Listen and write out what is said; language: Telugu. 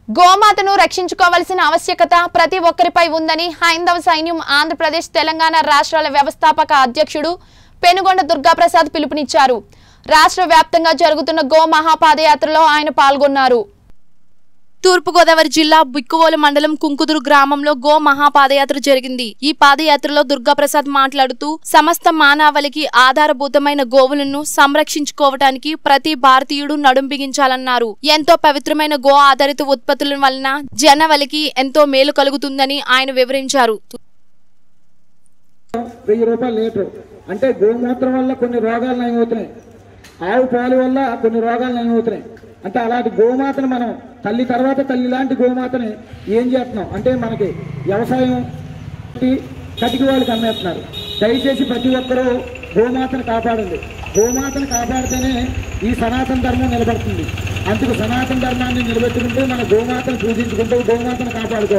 గోమాతను రక్షించుకోవాల్సిన ఆవశ్యకత ప్రతి ఒక్కరిపై ఉందని హైందవ సైన్యం ఆంధ్రప్రదేశ్ తెలంగాణ రాష్ట్రాల వ్యవస్థాపక అధ్యక్షుడు పెనుగొండ దుర్గాప్రసాద్ పిలుపునిచ్చారు రాష్ట్ర వ్యాప్తంగా జరుగుతున్న గో మహాపాదయాత్రలో ఆయన పాల్గొన్నారు తూర్పుగోదావరి జిల్లా బిక్కువోలు మండలం కుంకుదురు గ్రామంలో గో మహాపాదయాత్ర జరిగింది ఈ పాదయాత్రలో దుర్గాప్రసాద్ మాట్లాడుతూ సమస్త మానవాళికి ఆధారభూతమైన గోవులను సంరక్షించుకోవటానికి ప్రతి భారతీయుడు నడుం బిగించాలన్నారు ఎంతో పవిత్రమైన గో ఆధారిత ఉత్పత్తుల వలన జనవలికి ఎంతో మేలు కలుగుతుందని ఆయన వివరించారు వెయ్యి రూపాయలు లీటర్ అంటే గోమూత్రం వల్ల కొన్ని రోగాలు నయమవుతున్నాయి ఆవు పాలు వల్ల కొన్ని రోగాలు నయమవుతున్నాయి అంటే అలాంటి గోమాతను మనం తల్లి తర్వాత తల్లి లాంటి గోమాతని ఏం చేస్తున్నాం అంటే మనకి వ్యవసాయం కటికి వాళ్ళకి అమ్మేస్తున్నారు దయచేసి ప్రతి ఒక్కరూ గోమాతను కాపాడండి గోమాతను కాపాడితేనే ఈ సనాతన ధర్మం నిలబడుతుంది అందుకు సనాతన ధర్మాన్ని నిలబెట్టుకుంటూ మన గోమాతను పూజించుకుంటూ గోమాతను కాపాడుకో